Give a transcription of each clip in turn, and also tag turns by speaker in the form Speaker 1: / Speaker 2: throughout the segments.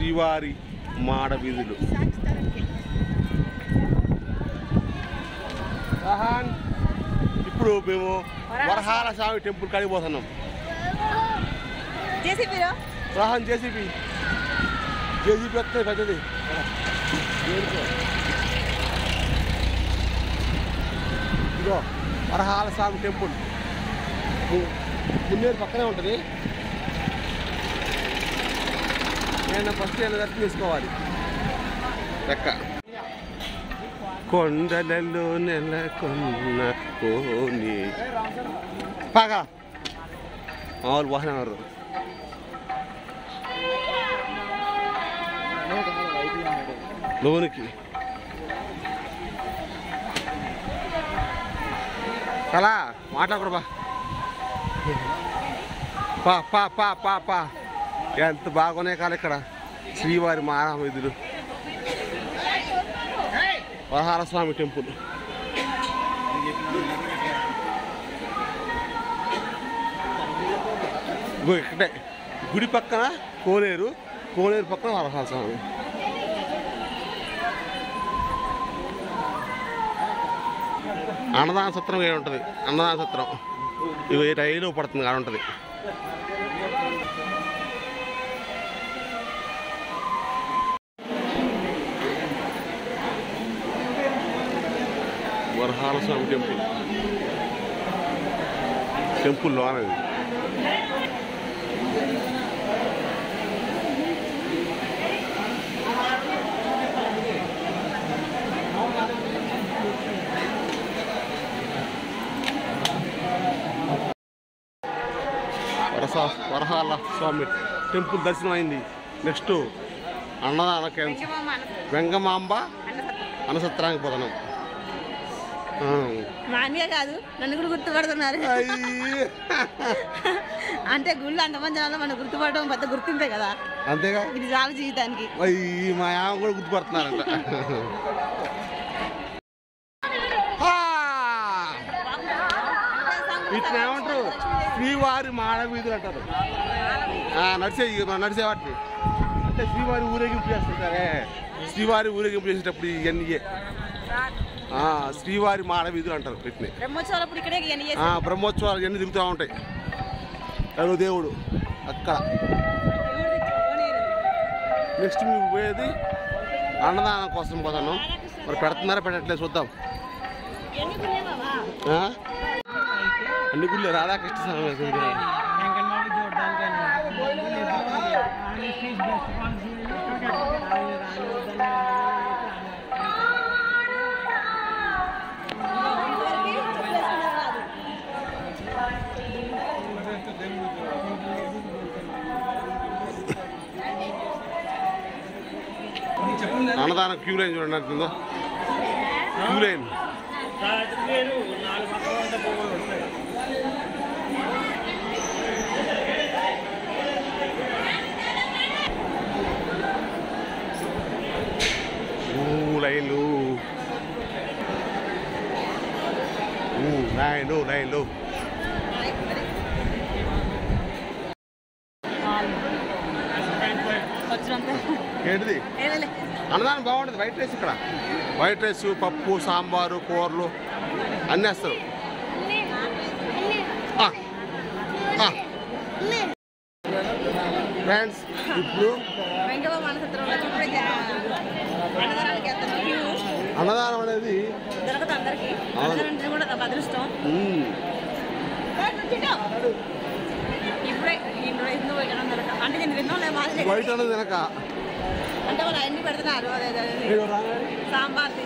Speaker 1: శ్రీవారి మాడ వీధులు రహాన్ ఇప్పుడు మేము వరహాల స్వామి టెంపుల్ కాడికి పోతున్నాం
Speaker 2: జేసీబీలో
Speaker 1: రహాన్ జేసీబీ జేసీబీ వస్తుంది పెద్దది దేనికో? ఇదిగో వరహాల స్వామి టెంపుల్ ము- మున్నేరు పక్కనే ఉంటుంది నేను ఫస్ట్ నేను దర్శనం చేసుకోవాలి లెక్క కొండలలో నెలకొన్న కోని పాగా మామూలు వాహనం లోనికి కలా మాట్లాడకూడదు బా పా పా పా పా పా ఎంత బాగున్నాయి కాలు ఇక్కడ శ్రీవారి మహారామిదులు వరహార స్వామి టెంపుల్ ఇగో ఇక్కడే గుడి పక్కన కోనేరు కోనేరు పక్కన వరహార స్వామి అన్నదాన సత్రం ఏ ఉంటుంది అన్నదాన సత్రం ఇవి రైలు పడుతుంది కాడ ఉంటుంది వరహాల స్వామి టెంపుల్ టెంపుల్ లోనది వరస వరహాల స్వామి టెంపుల్ దర్శనం అయింది నెక్స్ట్ అన్నదాన కేంద్రం వెంగమాంబ అన్నసత్రానికి పోతున్నాం ఆ.
Speaker 2: మా అన్నయ్య కాదు నన్ను కూడా గుర్తుపడుతున్నారు
Speaker 1: అయ్యి.
Speaker 2: అంటే గుళ్ళు అంతమంది జనాలు మనం గుర్తుపడడం పెద్ద గుర్తుంటే కదా
Speaker 1: అంతేగా
Speaker 2: ఇది చాలు జీవితానికి
Speaker 1: అయ్యి మా ఆమె కూడా గుర్తుపడుతున్నారంట ఆ! వీటిని ఏమంటారు శ్రీవారి మాడ వీధులు అంటారు ఆ, నడిచే మనం నడిచే వాటిని అంటే శ్రీవారి ఊరేగింపు చేస్తుంటారే శ్రీవారి ఊరేగింపు చేసేటప్పుడు ఇవన్నీ ఆ, శ్రీవారి మాడ వీధులు అంటారు వీటిని
Speaker 2: బ్రహ్మోత్సవాలప్పుడు ఇక్కడే ఇవన్నీ చేసి
Speaker 1: ఆ, బ్రహ్మోత్సవాలు ఇవన్నీ తిరుగుతూ ఉంటాయి ఎవరు దేవుడు అక్కడ నెక్స్ట్ మేము పోయేది అన్నదానం కోసం పోతాను మరి పెడుతున్నారా పెట్టట్లేదు చూద్దాం
Speaker 2: ఇవన్నీ గుళ్ళే బావా.
Speaker 1: ఆ? అన్ని గుళ్ళు రాధాకృష్ణ స్వామి వేసింది.
Speaker 2: ఇంతవరకు చెప్పేసుకునేది కాదు.
Speaker 1: అన్నదానం క్యూ లైన్ చూడండి అంటుందో క్యూ లైన్ ఊ, లైన్లు ఊ, లైన్లు లైన్లు
Speaker 2: వచ్చినంత
Speaker 1: ఏంటిది
Speaker 2: ఏలేలే.
Speaker 1: అన్నదానం బాగుంటుంది వైట్ రైస్ ఇక్కడ వైట్ రైస్ పప్పు సాంబారు కూరలు అన్నీ వేస్తారు ఆ, ఆ. ఫ్రెండ్స్ ఇప్పుడు
Speaker 2: వెంకయ్య మనసత్రంలో ఇప్పుడే జా- అన్నదానానికి వెళ్తున్నాం క్యూ
Speaker 1: అన్నదానం అనేది
Speaker 2: దొరకదు అందరికి అన్నదానం అంటే కూడా ఒక అదృష్టం
Speaker 1: మ్మ్,
Speaker 2: ఇప్పుడే ఇందులో ఇందులో వినడం దొరక అంటే నేను విన్నాం లేదు మాది
Speaker 1: వైట్ అనేది వెనక
Speaker 2: అంటే వాళ్ళు అన్ని పెడుతున్నారు అదే అదే, అదే. సాంబార్ది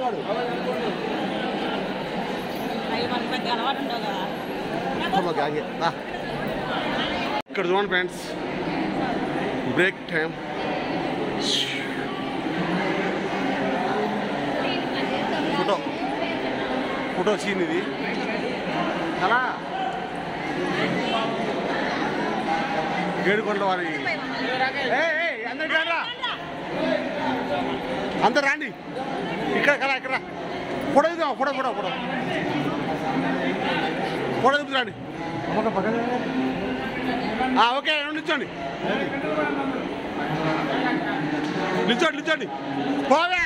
Speaker 2: అవి మనకి పెద్ద అలవాటు ఉండవు కదా
Speaker 1: అమ్మ గాంగే రా. ఇక్కడ చూడండి friends break time photo photo scene ఇది అలా ఏడుకొండల వారి ఏయ్, ఏయ్, అందరు రండి రా. అందరు రండి ఇక్కడ కదా ఇక్కడ ఫోటో దిగుదాం ఫోటో ఫోటో ఫోటో ఫోటో దిగుతు రండి ఆ, ఓకే నుంచోండి నిల్చోండి నిల్చోండి పోవే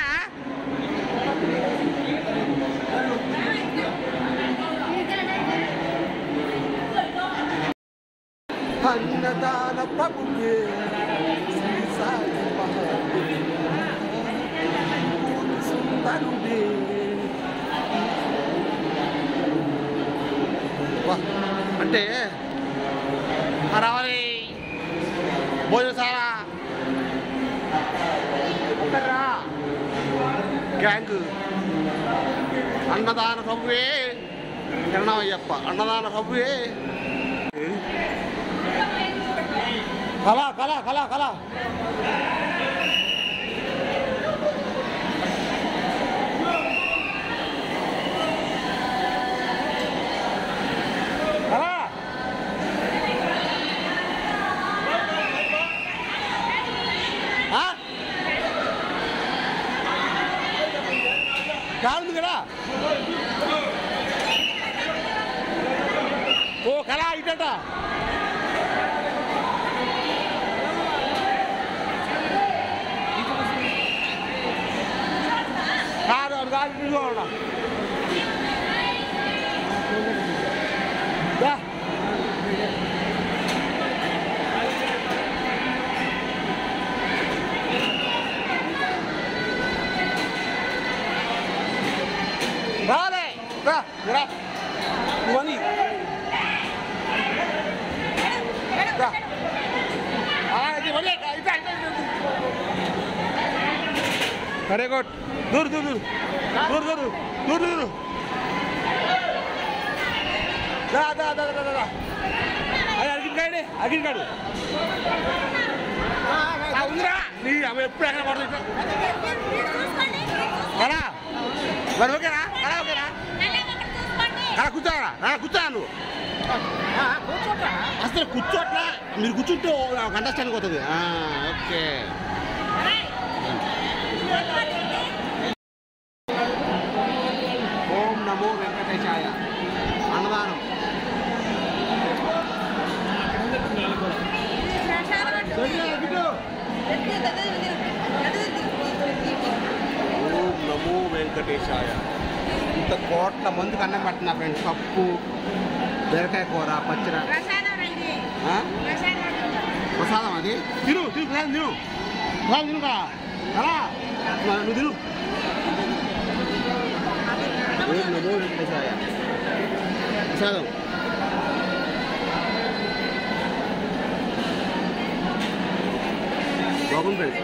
Speaker 1: అన్నదాన ప్రభువే శ్రీ సాయి మహాదేవ. సుందరుడే. వా, అంటే రావాలి భోజనం సారా ఒకరా గ్యాంగ్ అన్నదాన ప్రభువే కిరణమయ్యప్ప అన్నదాన ప్రభువే కళ కళ కళ కళ కళ ఆ? కాదు కదా ఓ కళ ఇటట కాదు అది కాదు ఇదిగో ఉన్నా. దా. రాలే రా రా ఇవన్నీ రా ఆ, ఇది ఇవన్నీ, ఇట్లా, ఇట్లా, ఇట్లా, ఇట్లా. వెరీ గుడ్ దూరు దూరు దూరు దూరు దూరు దూరు దూరు దా దా దా దా దా దా అది అడిగిన అడిగిన కాడు ఉందిరా నీ అవి ఎప్పుడు ఎక్కడ పడుతుంది కదా మరి ఓకేనా కదా ఓకేనా అలా కూర్చోరా అలా కూర్చోరా నువ్వు అసలు కూర్చోట్లా మీరు కూర్చుంటే ఒక అండర్స్టాండింగ్ అవుతుంది ఆ, ఓకే ఓం నమో వెంకటేశాయ అన్నదానం ఓం నమో వెంకటేశాయ ఇంత కోట్ల మందికి అన్నం పెట్టిన ఫ్రెండ్స్ పప్పు బీరకాయ కూర పచ్చడి ఆ? ప్రసాదం అది తిను తిను ప్రసాదం తిను ప్రసాదం తిను కదా అలా నువ్వు తిను ఓం నమో వెంకటేశాయ ప్రసాదం బాగుంది ఫ్రెండ్స్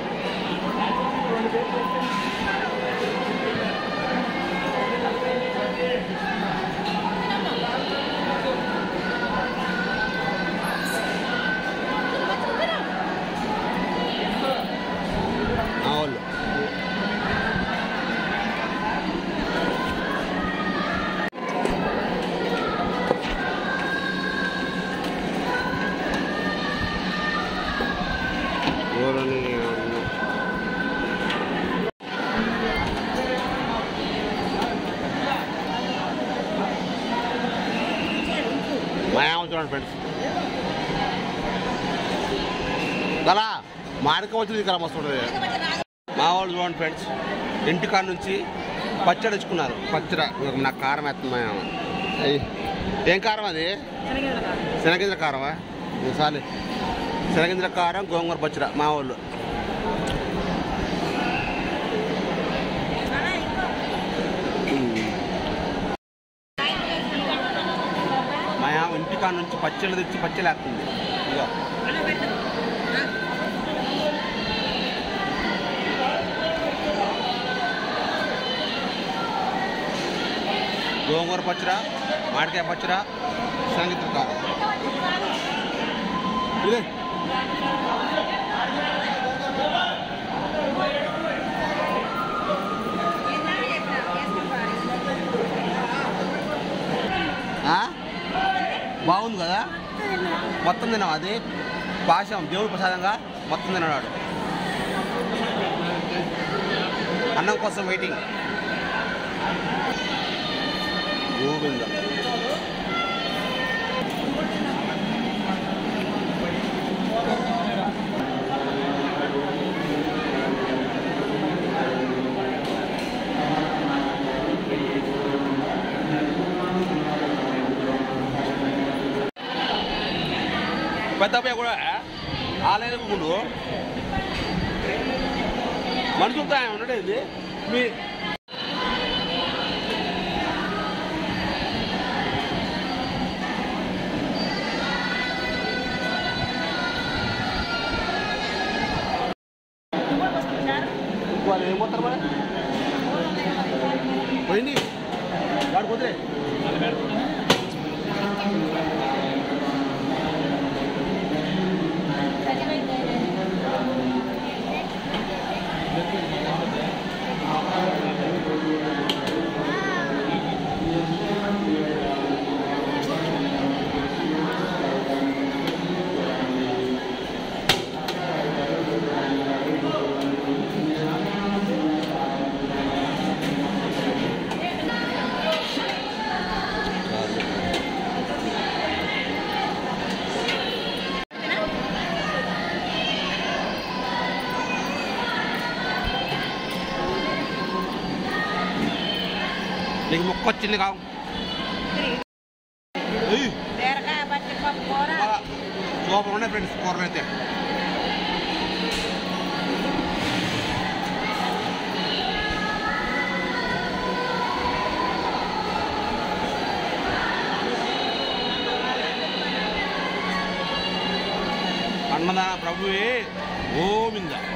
Speaker 1: ఆ వాళ్ళు ఎవరని మాయామ చూడండి ఫ్రెండ్స్ కదా మాడిక వచ్చింది ఇక్కడ మస్తు ఉంటుంది మా వాళ్ళు చూడండి ఫ్రెండ్స్ ఇంటికాడ నుంచి పచ్చడి తెచ్చుకున్నారు పచ్చడి ఇదిగో నాకు కారం వేస్తుంది మా అమ్మ. అయ్యి. ఏం కారం అది శనగింజల కారమా సాలి శనగింజల కారం గోంగూర పచ్చడి మా వాళ్ళు మా అమ్మ ఇంటికాడ నుంచి పచ్చళ్ళు తెచ్చి పచ్చడి వేస్తుంది ఇదిగో గోంగూర పచ్చడ మామిడికాయ పచ్చడ సంగీత కారం ఇదే ఆ? బాగుంది కదా మొత్తం తిన్నాం అది పాశం దేవుడి ప్రసాదంగా మొత్తం తిన్నాడు అన్నం కోసం వెయిటింగ్ గోవింద దత్తపై కూడా ఆలయం గుండు మనుషులతో ఆయన ఉండేది మీ వాళ్ళు ఏం పోతారు మరి పోయింది వాడు కుదిరే నీకు మొక్క వచ్చింది కావు ఏయ్,
Speaker 2: బీరకాయ పచ్చి పప్పు కూర
Speaker 1: బాగా సూపర్ ఉన్నాయి ఫ్రెండ్స్ కూరలు అయితే అన్నదాన ప్రభువే గోవింద